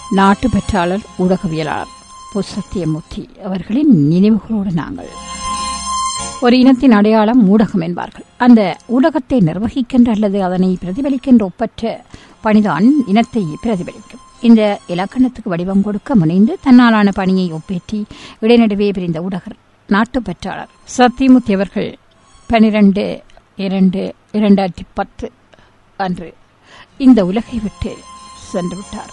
நாட்டு பெற்றாளர் ஊடகவியலாளர் பொ சத்தியமூர்த்தி அவர்களின் நினைவுகளோடு நாங்கள் ஒரு இனத்தின் அடையாளம் ஊடகம் என்பார்கள் அந்த ஊடகத்தை நிர்வகிக்கின்ற அல்லது அதனை பிரதிபலிக்கின்ற ஒப்பற்ற பணிதான் இனத்தை பிரதிபலிக்கும் இந்த இலக்கணத்துக்கு வடிவம் கொடுக்க முனைந்து தன்னாலான பணியை ஒப்பேற்றி இடைநடுவே பிரிந்த ஊடகர் நாட்டு பெற்றாளர் சத்தியமூர்த்தி அவர்கள் பனிரெண்டு இரண்டு இரண்டாயிரத்தி பத்து அன்று இந்த உலகை விட்டு சென்று விட்டார்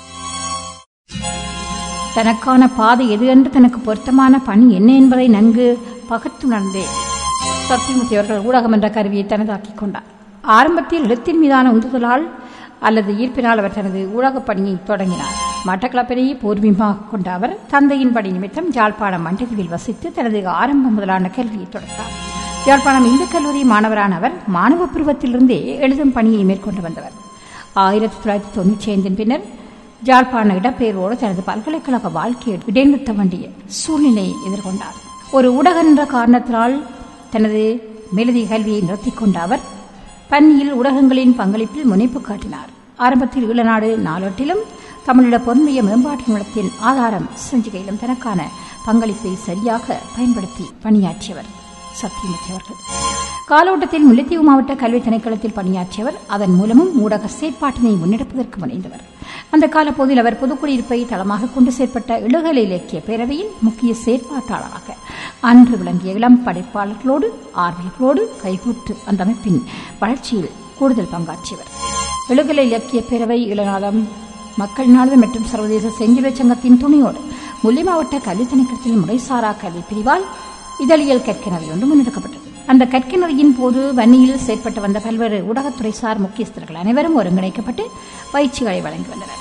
தனக்கான பாதை எது என்று தனக்கு பொருத்தமான பணி என்ன என்பதை நன்கு பகுத்துணர்ந்தே சத்தியமூர்த்தி அவர்கள் ஊடகம் என்ற கருவியை தனதாக்கிக் கொண்டார் ஆரம்பத்தில் இடத்தின் மீதான உந்துதலால் அல்லது ஈர்ப்பினால் அவர் தனது ஊடகப் பணியை தொடங்கினார் மட்டக்களப்பினையே பூர்வீகமாக கொண்ட அவர் தந்தையின் பணி நிமித்தம் யாழ்ப்பாணம் மண்டதீவில் வசித்து தனது ஆரம்ப முதலான கல்வியை தொடர்ந்தார் யாழ்ப்பாணம் இந்து கல்லூரி மாணவரான அவர் மாணவ பருவத்திலிருந்தே எழுதும் பணியை மேற்கொண்டு வந்தவர் ஆயிரத்தி தொள்ளாயிரத்தி தொண்ணூற்றி ஐந்தின் பின்னர் ஜாழ்ப்பாண இடப்பெயர்வோடு தனது பல்கலைக்கழக வாழ்க்கையை இடைநிறுத்த வேண்டிய சூழ்நிலையை எதிர்கொண்டார் ஒரு ஊடகன் என்ற காரணத்தினால் தனது மேலதிக கல்வியை நிறுத்திக் கொண்ட அவர் பன்னியில் ஊடகங்களின் பங்களிப்பில் முனைப்பு காட்டினார் ஆரம்பத்தில் ஈழநாடு நாளொட்டிலும் தமிழீழ பொன்மைய மேம்பாட்டு நிலத்தின் ஆதாரம் சஞ்சிகையிலும் தனக்கான பங்களிப்பை சரியாக பயன்படுத்தி பணியாற்றியவர் சத்தியமூர்த்தி அவர்கள் காலோட்டத்தில் முல்லைத்தீவு மாவட்ட கல்வி திணைக்களத்தில் பணியாற்றியவர் அதன் மூலமும் ஊடக செயற்பாட்டினை முன்னெடுப்பதற்கு முனைந்தவர் அந்த காலப்போதில் அவர் புதுக்குடியிருப்பை தளமாக கொண்டு செயற்பட்ட இளகலை இலக்கிய பேரவையில் முக்கிய செயற்பாட்டாளராக அன்று விளங்கிய இளம் படைப்பாளர்களோடு ஆர்வலர்களோடு கைகூட்டு அந்த அமைப்பின் வளர்ச்சியில் கூடுதல் பங்காற்றியவர் இளகலை இலக்கிய பேரவை இளநாதம் மக்கள் நாளது மற்றும் சர்வதேச செஞ்சிலுவை சங்கத்தின் துணையோடு முல்லை மாவட்ட கல்வி திணைக்களத்தில் முறைசாரா கல்வி பிரிவால் இதழியல் கற்கிணறி ஒன்று முன்னெடுக்கப்பட்டது அந்த கற்கிணறியின் போது வன்னியில் செயற்பட்டு வந்த பல்வேறு ஊடகத்துறைசார் முக்கியஸ்தர்கள் அனைவரும் ஒருங்கிணைக்கப்பட்டு பயிற்சிகளை வழங்கி வந்தனர்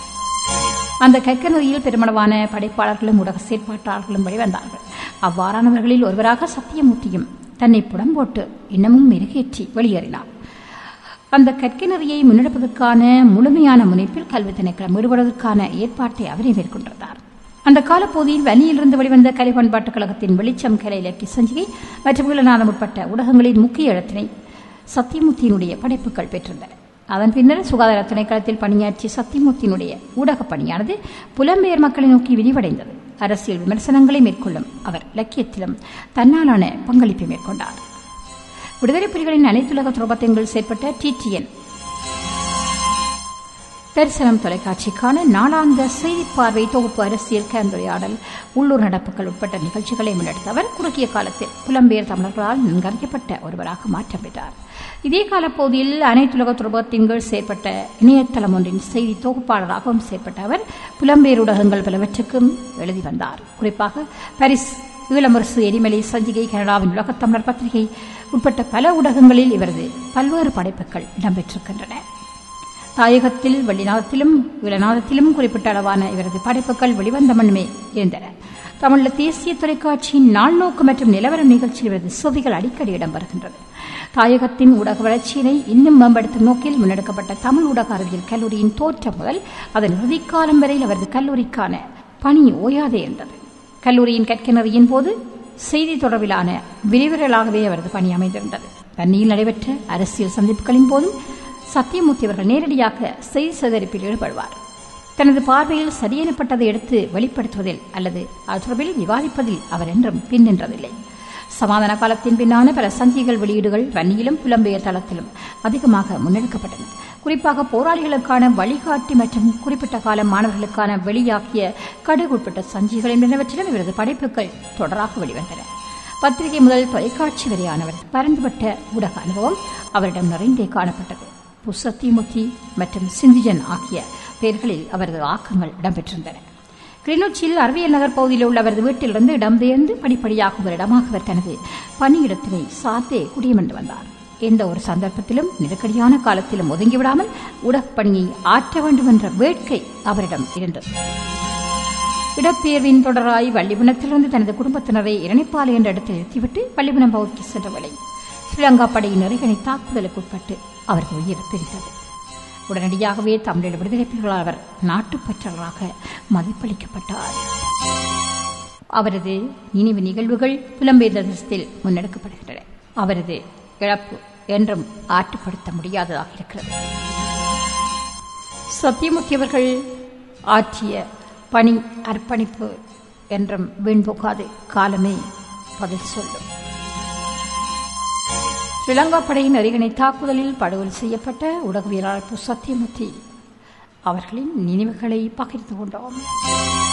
அந்த கற்கிணறியில் பெருமளவான படைப்பாளர்களும் ஊடக செயற்பாட்டாளர்களும் வெளிவந்தார்கள் அவ்வாறானவர்களில் ஒருவராக சத்தியமூர்த்தியும் தன்னை புடம்போட்டு இன்னமும் மெருகேற்றி வெளியேறினார் அந்த கற்கிணறியை முன்னெடுப்பதற்கான முழுமையான முனைப்பில் கல்வி திணைக்களம் ஈடுபடுவதற்கான ஏற்பாட்டை அவரே மேற்கொண்டிருந்தார் அந்த காலப்பகுதியில் வன்னியிலிருந்து வெளிவந்த கலை பண்பாட்டுக் கழகத்தின் வெளிச்சம் கலை இலக்கிய சஞ்சிகை மற்றும் ஈழநாதம் உட்பட்ட ஊடகங்களின் முக்கிய இடத்தினை சத்தியமூர்த்தியினுடைய படைப்புகள் பெற்றிருந்தன அதன் பின்னர் சுகாதார திணைக்களத்தில் பணியாற்றிய சத்தியமூர்த்தியினுடைய ஊடகப் பணியானது புலம்பெயர் மக்களை நோக்கி விரிவடைந்தது அரசியல் விமர்சனங்களை மேற்கொள்ளும் அவர் இலக்கியத்திலும் தன்னாலான பங்களிப்பை மேற்கொண்டார் விடுதலை புலிகளின் அனைத்துலக துரோபத்தங்கள் செயற்பட்ட டிடிஎன் தரிசனம் தொலைக்காட்சிக்கான நாளாந்த செய்தி பார்வை தொகுப்பு அரசியல் கலந்துரையாடல் உள்ளூர் நடப்புகள் உட்பட்ட நிகழ்ச்சிகளை முன்னெடுத்த அவர் குறுகிய காலத்தில் புலம்பெயர் தமிழர்களால் நன்கறிக்கப்பட்ட ஒருவராக மாற்றம் பெற்றார் இதே காலப்பகுதியில் அனைத்துலக துரோபத்தின் கீழ் செயற்பட்ட இணையதளம் ஒன்றின் செய்தி தொகுப்பாளராகவும் செயற்பட்ட அவர் புலம்பெயர் ஊடகங்கள் பலவற்றுக்கும் எழுதி வந்தார் குறிப்பாக பாரிஸ் ஈழமுரசு எரிமலை சஞ்சிகை கனடாவின் உலகத் தமிழர் பத்திரிகை உட்பட்ட பல ஊடகங்களில் இவரது பல்வேறு படைப்புகள் இடம்பெற்றிருக்கின்றன தாயகத்தில் வெள்ளிநாதத்திலும் இளநாதத்திலும் குறிப்பிட்ட அளவான இவரது படைப்புகள் வெளிவந்த மண்ணுமே இருந்தன தமிழ் தேசிய தொலைக்காட்சியின் நாள் நோக்கு மற்றும் நிலவரம் நிகழ்ச்சியில் இவரது சுவிகள் அடிக்கடி இடம்பெறுகின்றது தாயகத்தின் ஊடக வளர்ச்சியினை இன்னும் மேம்படுத்தும் நோக்கில் முன்னெடுக்கப்பட்ட தமிழ் ஊடக அறிவியல் கல்லூரியின் தோற்றம் முதல் அதன் இறுதிக்காலம் வரையில் அவரது கல்லூரிக்கான பணி ஓயாதே இருந்தது கல்லூரியின் கற்கிணறியின் போது செய்தி தொடர்பிலான விரிவுரைகளாகவே அவரது பணி அமைந்திருந்தது தண்ணியில் நடைபெற்ற அரசியல் சந்திப்புகளின் போதும் சத்தியமூர்த்தி அவர்கள் நேரடியாக செய்தி சேகரிப்பில் ஈடுபடுவார் தனது பார்வையில் சரியெனப்பட்டதை எடுத்து வெளிப்படுத்துவதில் அல்லது அது தொடர்பில் விவாதிப்பதில் அவர் என்றும் பின்னின்றதில்லை சமாதான காலத்தின் பின்னான பல சஞ்சிகள் வெளியீடுகள் வன்னியிலும் புலம்பெயர் தளத்திலும் அதிகமாக முன்னெடுக்கப்பட்டன குறிப்பாக போராளிகளுக்கான வழிகாட்டி மற்றும் குறிப்பிட்ட கால மாணவர்களுக்கான வெளியாக்கிய கடுகுட்பட்ட சஞ்சிகள் என்பனவற்றிலும் இவரது படைப்புகள் தொடராக வெளிவந்தன பத்திரிகை முதல் தொலைக்காட்சி வரையானவர் பரந்துபட்ட ஊடக அனுபவம் அவரிடம் நிறைந்தே காணப்பட்டது புசத்திமுத்தி மற்றும் சிந்திஜன் ஆகிய பெயர்களில் அவரது ஆக்கங்கள் இடம்பெற்றிருந்தன கிளிநொச்சியில் அறிவியல் நகர் பகுதியில் உள்ள அவரது வீட்டிலிருந்து இடம்பெயர்ந்து படிப்படியாக ஒரு இடமாக அவர் தனது பணியிடத்தினை சாத்தே குடியமர்ந்து வந்தார் எந்த ஒரு சந்தர்ப்பத்திலும் நெருக்கடியான காலத்திலும் ஒதுங்கிவிடாமல் உடற்பணியை ஆற்ற வேண்டும் என்ற வேட்கை அவரிடம் இருந்தது இடப்பெயர்வின் தொடராய் வள்ளிபுணத்திலிருந்து தனது குடும்பத்தினரை இரணைப்பாலை என்ற இடத்தில் நிறுத்திவிட்டு வள்ளிபுணம் பகுதிக்கு சென்ற வேளை ஸ்ரீலங்கா படையின் இறைகனை தாக்குதலுக்கு உட்பட்டு அவரது உயிர் பிரிந்தது உடனடியாகவே தமிழீழ விடுதலை புலிகளால் அவர் நாட்டுப்பற்றலராக மதிப்பளிக்கப்பட்டார் அவரது நினைவு நிகழ்வுகள் புலம்பெயர் தேசத்தில் முன்னெடுக்கப்படுகின்றன அவரது இழப்பு என்றும் ஆற்றுப்படுத்த முடியாததாக இருக்கிறது சத்தியமூர்த்தி அவர்கள் ஆற்றிய பணி அர்ப்பணிப்பு என்றும் வீண்போக்காது காலமே பதில் சொல்லும் ஸ்ரீலங்கா படையின் அருகிணை தாக்குதலில் படுகொலை செய்யப்பட்ட ஊடகவியலாளர் சத்தியமூர்த்தி அவர்களின் நினைவுகளை பகிர்ந்து கொண்டோம்